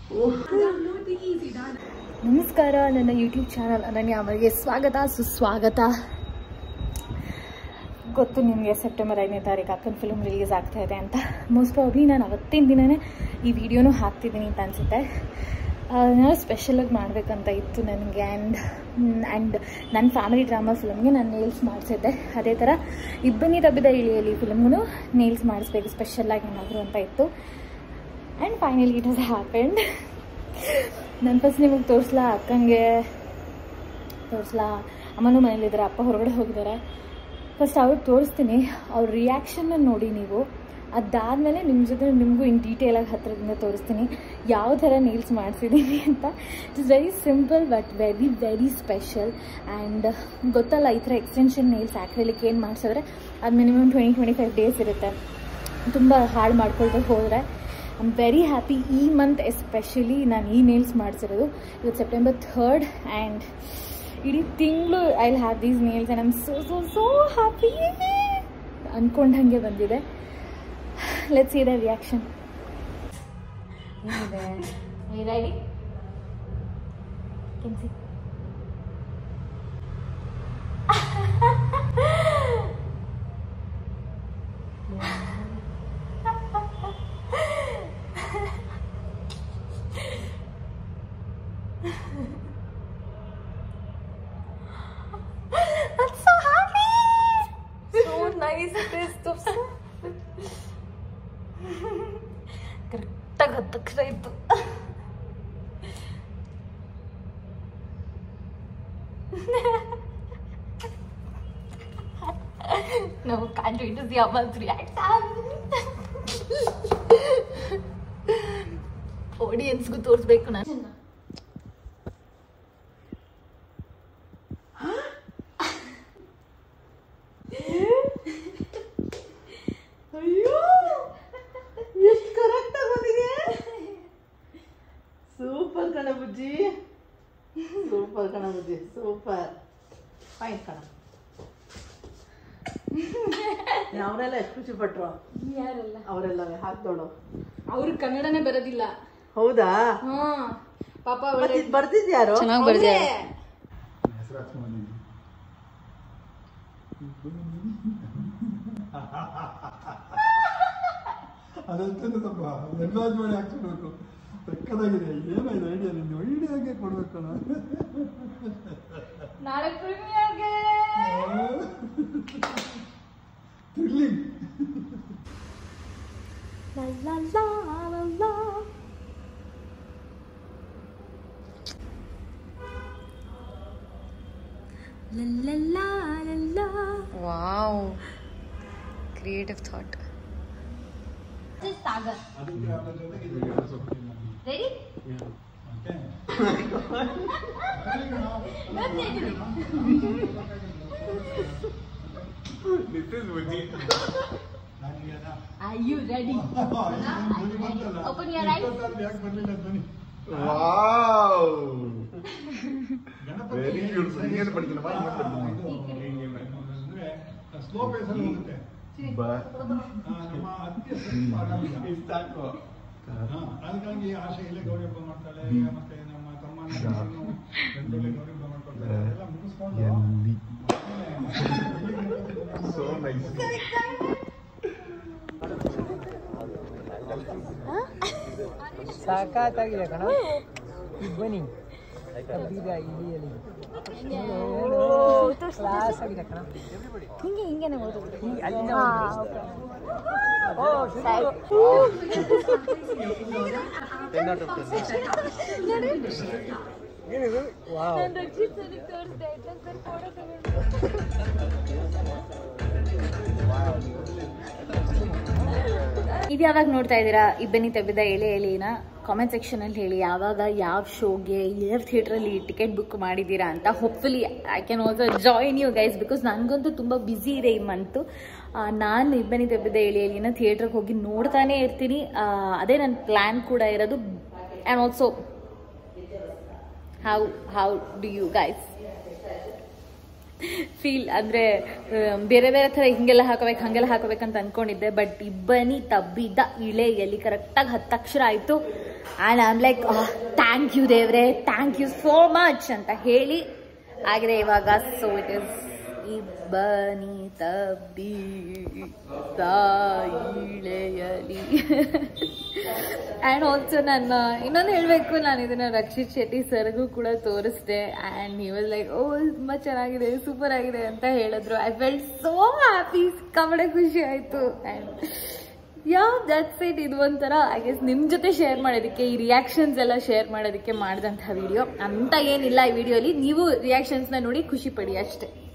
ನಮಸ್ಕಾರ ನನ್ನ YouTube channel ಅನನ್ಯ ಅವರಿಗೆ ಸ್ವಾಗತ ಸುಸ್ವಾಗತ ಗೊತ್ತು ನಿಮಗೆ ಸೆಪ್ಟೆಂಬರ್ ಐದನೇ ತಾರೀಕು ಅಕ್ಕನ ಫಿಲ್ಮ್ ರಿಲೀಸ್ ಆಗ್ತಾ ಇದೆ ಅಂತ ಮೋಸ್ಟ್ ಪ್ರಾಬ್ಲಿ ನಾನು ಅವತ್ತಿನ ದಿನವೇ ಈ ವಿಡಿಯೋನೂ ಹಾಕ್ತಿದ್ದೀನಿ ಅಂತ ಅನಿಸುತ್ತೆ ನಾನು ಸ್ಪೆಷಲಾಗಿ ಮಾಡಬೇಕಂತ ಇತ್ತು ನನಗೆ ಆ್ಯಂಡ್ ಆ್ಯಂಡ್ ನನ್ನ ಫ್ಯಾಮಿಲಿ ಡ್ರಾಮಾ ಫಿಲ್ಮ್ಗೆ ನಾನು ನೇಲ್ಸ್ ಮಾಡಿಸಿದ್ದೆ ಅದೇ ಥರ ಇಬ್ಬನಿ ತಬ್ಬಿದ ಇಳಿಯಲ್ಲಿ ಫಿಲ್ಮ್ಗೂ ನೇಲ್ಸ್ ಮಾಡಿಸ್ಬೇಕು ಸ್ಪೆಷಲಾಗಿ ಏನಾದರೂ ಅಂತ ಇತ್ತು and finally it has happened ನಾನು ಫಸ್ಟ್ ನಿಮಗೆ ತೋರಿಸ್ಲಾ ಅಕ್ಕಂಗೆ ತೋರಿಸ್ಲಾ ಅಮ್ಮನೂ ಮನೇಲಿದ್ದಾರೆ ಅಪ್ಪ ಹೊರಗಡೆ ಹೋಗಿದ್ದಾರೆ ಫಸ್ಟ್ ಅವ್ರಿಗೆ ತೋರಿಸ್ತೀನಿ ಅವ್ರ ರಿಯಾಕ್ಷನ್ನ ನೋಡಿ ನೀವು ಅದಾದಮೇಲೆ ನಿಮ್ಮ ಜೊತೆ ನಿಮಗೂ ಇನ್ ಡೀಟೇಲಾಗಿ ಹತ್ತಿರದಿಂದ ತೋರಿಸ್ತೀನಿ ಯಾವ ಥರ ನೀಲ್ಸ್ ಮಾಡಿಸಿದ್ದೀನಿ ಅಂತ it is very simple but very very special and ಗೊತ್ತಲ್ಲ ಈ ಥರ ಎಕ್ಸ್ಟೆನ್ಷನ್ ನೇಲ್ಸ್ ಆ್ಯಕ್ರಿಲಿಕ್ ಏನು ಮಾಡಿಸಿದ್ರೆ ಅದು minimum twenty twenty five days ಇರುತ್ತೆ ತುಂಬ ಹಾಳು ಮಾಡ್ಕೊಳ್ತಾ ಹೋದರೆ ಐ ಆಮ್ ವೆರಿ ಹ್ಯಾಪಿ ಈ ಮಂತ್ ಎಸ್ಪೆಷಲಿ ನಾನು ಈ ನೇಲ್ಸ್ ಮಾಡಿಸಿರೋದು ಇವತ್ತು ಸೆಪ್ಟೆಂಬರ್ ಥರ್ಡ್ ಆ್ಯಂಡ್ ಇಡೀ ತಿಂಗಳು I will have these nails and I'm so so so happy ಅಂದ್ಕೊಂಡಂಗೆ ಬಂದಿದೆ ಲೆಟ್ಸ್ ಸಿ ದ ರಿಯಾಕ್ಷನ್ ಏನಿದೆ ರೆಡಿ ಕೆನ್ಸಿ I'm so happy. So nice it is to ಕರೆಕ್ಟಾಗಿ ಹತ್ತಕ್ಷರ ಇತ್ತು ನಾವು can't wait to see Amal's reaction. ಆಡಿಯನ್ಸ್ಗೂ ತೋರಿಸ್ಬೇಕು ನಾನು ಅಯ್ಯೋ ಎಷ್ಟು ಕರೆಕ್ಟ್ ಆಗಿ ಬಂದಿದೆ ಸೂಪರ್ ಕಣ ಬುಜ್ಜಿ ಸೂಪರ್ ಕಣ ಬುಜ್ಜಿ ಸೂಪರ್ ಫೈನ್ ಕಣ ಅವರೆಲ್ಲ ಎಷ್ಟು ಖುಷಿ ಪಟ್ರು ಯಾರಲ್ಲ ಅವರೆಲ್ಲ ಹಾಕ್ದೋಳು ಅವ್ರು ಕನ್ನಡನೇ ಬರೋದಿಲ್ಲ ಹೌದಾ ಹಾ ಪಾಪ ಮತ್ತೆ ಇದ್ ಬರ್ದಿದ್ಯಾರು ಚೆನ್ನಾಗಿ ಬರ್ದೆ ಅದಂತ ಸ್ವಲ್ಪ ಎನ್ಲಾಜ್ ಮಾಡಿ ಹಾಕ್ಸ್ಬೇಕು ಸಕ್ಕದಾಗಿದೆ ಏನಾಯ್ತು ಐಡಿಯಾ ನಿಂದು ಐಡಿಯಾಗೆ ಕೊಡ್ಬೇಕು ಕಣ ನಾಳೆ ಪ್ರೀಮಿಯರ್ಗೆ thrilling La la la la la. La la la la la. Wow. Creative thought. This is Sagar. Ready? Are you ready? Open your eyes. ಯಾಕೆ ಬರಲಿಲ್ಲ ಧ್ವನಿ ವೆರಿ ಗುಡ್ ಸಂಗೀತ ಪಡಿತೀನಿ ಸ್ಲೋ ಪೇಸಲ್ಲಿ ಹೋಗುತ್ತೆ ಆ, ನಮ್ಮ ಅತ್ತೆ ಸ್ವಲ್ಪ ಆರಾಮಿಲ್ಲ. ಸಾಕು ಹಾ, ಅದಕ್ಕಾಗಿ ಆಶೆ ಇಲ್ಲೇ ಗೌರಿ ಹಬ್ಬ ಮಾಡ್ತಾಳೆ ಮತ್ತೆ ನಮ್ಮ ತಮ್ಮ ಗಂಟೊಳ್ಳೆ ಗೌರಿ ಹಬ್ಬ ಮಾಡ್ಕೊಳ್ತಾರೆ ಎಲ್ಲ ಮುಗಿಸ್ಕೊಂಡು ಎಲ್ಲಿ ಆಮೇಲೆ ಸೋ ನೈಸ್ ಸಾಕಾಗಿದೆ ಕಣ ಬನ್ನಿ ಕಬ್ಬಿಗ ಇಲಿಯಲ್ಲಿ ಕ್ಲಾಸ್ ಆಗಿದೆ ಕಣ ಹಿಂಗೆ ಹಿಂಗೇನೆ ಓದೋದು ಹಿಂಗೆ ಅಲ್ಲಿಂದ ಹಾ, ಒಂದು okay. ಓ ಶುರು. ಏನಿದು ವಾವ್ ನಾನ್ ರಕ್ಷಿತ್ ಸರ್ಗೆ ತೋರಿಸ್ದೆ ಆಯ್ತಾ ಸರ್ ಫೋಟೋ ತಗೊಂಡು ಇದು ಯಾವಾಗ ನೋಡ್ತಾ ಇದ್ದೀರಾ ಇಬ್ಬನಿ ತೆಗೆದ ಎಳೆ ಎಳೆನ ಕಾಮೆಂಟ್ ಸೆಕ್ಷನ್ ಅಲ್ಲಿ ಹೇಳಿ ಯಾವಾಗ ಯಾವ ಶೋಗೆ ಯಾವ ಥಿಯೇಟ್ರಲ್ಲಿ ಟಿಕೆಟ್ ಬುಕ್ ಮಾಡಿದ್ದೀರಾ ಅಂತ hopefully I can also join you guys because ನನಗಂತೂ ತುಂಬ ಬ್ಯುಸಿ ಇದೆ ಈ ಮಂತು ನಾನು ಇಬ್ಬನಿ ತೆಗೆದ ಎಳೆ ಎಳೆನ ಥಿಯೇಟ್ರಿಗೆ ಹೋಗಿ ನೋಡ್ತಾನೆ ಇರ್ತೀನಿ ಆ, ಅದೇ ನನ್ನ ಪ್ಲ್ಯಾನ್ ಕೂಡ ಇರೋದು and also how how do you guys feel ಅಂದರೆ ಬೇರೆ ಬೇರೆ ಥರ ಹಿಂಗೆಲ್ಲ ಹಾಕೋಬೇಕು ಹಾಗೆಲ್ಲ ಹಾಕೋಬೇಕಂತ ಅನ್ಕೊಂಡಿದ್ದೆ ಬಟ್ ಇಬ್ಬನಿ ತಬ್ಬಿದ್ದ ಇಳೆ ಎಲ್ಲಿ ಕರೆಕ್ಟಾಗಿ ಹತ್ತು ಅಕ್ಷರ ಆಯಿತು and I'm like thank you ದೇವ್ರೆ ಥ್ಯಾಂಕ್ ಯು ಸೋ ಮಚ್ ಅಂತ ಹೇಳಿ ಆಗಿದೆ ಇವಾಗ ಸೊ ಇಟ್ ಇಸ್ ಇಬ್ಬನಿ ತಬ್ಬಿ ತಾಯಿಳೆಯಲಿ ಆ್ಯಂಡ್ ಆಲ್ಸೋ ನನ್ನ ಇನ್ನೊಂದು ಹೇಳಬೇಕು ನಾನು ಇದನ್ನ ರಕ್ಷಿತ್ ಶೆಟ್ಟಿ ಸರ್ಗೂ ಕೂಡ ತೋರಿಸ್ದೆ and he was like oh ತುಂಬ ಚೆನ್ನಾಗಿದೆ ಸೂಪರ್ ಆಗಿದೆ ಅಂತ ಹೇಳಿದ್ರು ಐ ಫೆಲ್ಟ್ ಸೋ ಹ್ಯಾಪಿ ಸಿಕ್ಕಾಪಡೆ ಖುಷಿ ಆಯಿತು ಆ್ಯಂಡ್ ಯಾ ದಟ್ಸ್ ಇಟ್ ಇದು ಒಂಥರ ಐ ಗೆಸ್ ನಿಮ್ಮ ಜೊತೆ ಶೇರ್ ಮಾಡೋದಕ್ಕೆ ಈ ರಿಯಾಕ್ಷನ್ಸ್ ಎಲ್ಲ ಶೇರ್ ಮಾಡೋದಕ್ಕೆ ಮಾಡಿದಂಥ ವಿಡಿಯೋ ಅಂತ ಏನಿಲ್ಲ ಈ ವಿಡಿಯೋಲಿ ನೀವು ರಿಯಾಕ್ಷನ್ಸ್ನ ನೋಡಿ ಖುಷಿ ಪಡಿ ಅಷ್ಟೇ